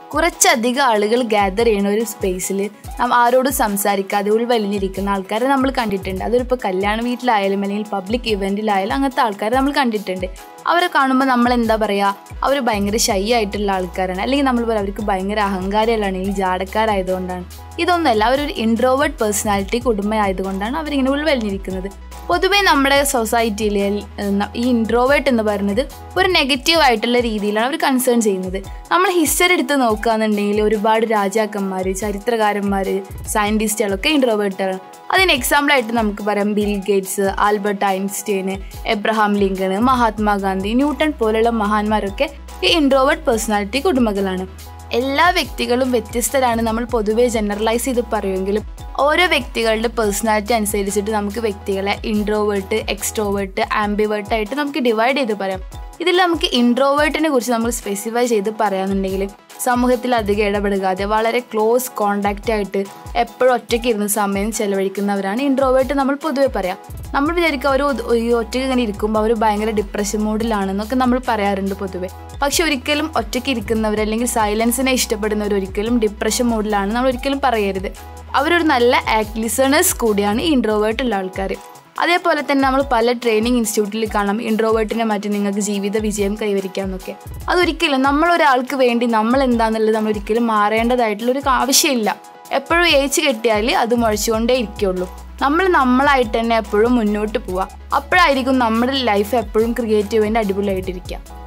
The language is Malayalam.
കുറച്ചധികം ആളുകൾ ഗ്യാദർ ചെയ്യുന്ന ഒരു സ്പേസിൽ നാം ആരോടും സംസാരിക്കാതെ ഉൾവലിഞ്ഞിരിക്കുന്ന ആൾക്കാരെ നമ്മൾ കണ്ടിട്ടുണ്ട് അതൊരിപ്പോൾ കല്യാണ വീട്ടിലായാലും അല്ലെങ്കിൽ പബ്ലിക് ഇവൻറ്റിലായാലും അങ്ങനത്തെ ആൾക്കാരെ നമ്മൾ കണ്ടിട്ടുണ്ട് അവരെ കാണുമ്പോൾ നമ്മൾ എന്താ പറയുക അവർ ഭയങ്കര ഷൈ ആയിട്ടുള്ള ആൾക്കാരാണ് അല്ലെങ്കിൽ നമ്മൾ പറയും അവർക്ക് ഭയങ്കര അഹങ്കാരമാണ് ഈ ജാടക്കാരായതുകൊണ്ടാണ് ഇതൊന്നുമല്ല അവരൊരു ഇൻട്രോവേർട്ട് പേഴ്സണാലിറ്റി കുടുംബമായതുകൊണ്ടാണ് അവരിങ്ങനെ ഉൾവലിഞ്ഞിരിക്കുന്നത് പൊതുവേ നമ്മുടെ സൊസൈറ്റിയിൽ ഈ ഇൻട്രോവേർട്ട് എന്ന് പറയുന്നത് ഒരു നെഗറ്റീവ് ആയിട്ടുള്ള രീതിയിലാണ് അവർ കൺസേൺ ചെയ്യുന്നത് നമ്മൾ ഹിസ്റ്ററി എടുത്ത് നോക്കുകയാണെന്നുണ്ടെങ്കിൽ ഒരുപാട് രാജാക്കന്മാർ ചരിത്രകാരന്മാർ സയൻറ്റിസ്റ്റുകളൊക്കെ ഇൻട്രോവേർട്ടാണ് അതിന് എക്സാമ്പിളായിട്ട് നമുക്ക് പറയാം Bill Gates Albert Einstein Abraham Lincoln Mahatma Gandhi Newton പോലുള്ള മഹാന്മാരൊക്കെ ഈ ഇൻട്രോവേർട്ട് പേഴ്സണാലിറ്റി കുടുംബങ്ങളാണ് എല്ലാ വ്യക്തികളും വ്യത്യസ്തരാണ് നമ്മൾ പൊതുവെ ജനറലൈസ് ചെയ്ത് പറയുമെങ്കിലും ഓരോ വ്യക്തികളുടെ പേഴ്സണാലിറ്റി അനുസരിച്ചിട്ട് നമുക്ക് വ്യക്തികളെ ഇൻട്രോവേർട്ട് എക്സ്ട്രോവേർട്ട് ആംബിവേർട്ട് ആയിട്ട് നമുക്ക് ഡിവൈഡ് ചെയ്ത് പറയാം ഇതിൽ നമുക്ക് ഇൻട്രോവേർട്ടിനെ കുറിച്ച് നമ്മൾ സ്പെസിഫൈ ചെയ്ത് പറയാന്നുണ്ടെങ്കിൽ സമൂഹത്തിൽ അധികം ഇടപെടുകാതെ വളരെ ക്ലോസ് കോണ്ടാക്റ്റ് ആയിട്ട് എപ്പോഴും ഒറ്റയ്ക്ക് ഇരുന്ന് സമയം ചെലവഴിക്കുന്നവരാണ് ഇൻട്രോവേർട്ട് നമ്മൾ പൊതുവെ പറയാം നമ്മൾ വിചാരിക്കുക അവർ ഈ ഒറ്റയ്ക്ക് ഇങ്ങനെ ഇരിക്കുമ്പോൾ അവർ ഭയങ്കര ഡിപ്രഷൻ മൂഡിലാണെന്നൊക്കെ നമ്മൾ പറയാറുണ്ട് പൊതുവെ പക്ഷെ ഒരിക്കലും ഒറ്റയ്ക്ക് ഇരിക്കുന്നവർ അല്ലെങ്കിൽ സൈലൻസിനെ ഇഷ്ടപ്പെടുന്നവർ ഒരിക്കലും ഡിപ്രഷൻ മൂഡിലാണ് നമ്മൾ ഒരിക്കലും പറയരുത് അവരൊരു നല്ല ആക്ട് ലിസണേഴ്സ് കൂടിയാണ് ഈ ഇൻട്രോവേർട്ട് ഉള്ള ആൾക്കാർ അതേപോലെ തന്നെ നമ്മൾ പല ട്രെയിനിങ് ഇൻസ്റ്റിറ്റ്യൂട്ടിൽ കാണാം ഇൻട്രോവേർട്ടിനെ മാറ്റി നിങ്ങൾക്ക് ജീവിത വിജയം കൈവരിക്കാമെന്നൊക്കെ അതൊരിക്കലും നമ്മൾ ഒരാൾക്ക് വേണ്ടി നമ്മൾ എന്താണെന്നുള്ളത് നമ്മൾ ഒരിക്കലും മാറേണ്ടതായിട്ടുള്ള ഒരു ആവശ്യമില്ല എപ്പോഴും ഏച്ച് കെട്ടിയാൽ അത് മുഴച്ചുകൊണ്ടേ ഇരിക്കുള്ളൂ നമ്മൾ നമ്മളായിട്ട് തന്നെ എപ്പോഴും മുന്നോട്ട് പോവുക അപ്പോഴായിരിക്കും നമ്മുടെ ലൈഫ് എപ്പോഴും ക്രിയേറ്റീവ് ആൻഡ് അടിപൊളിയായിട്ടിരിക്കുക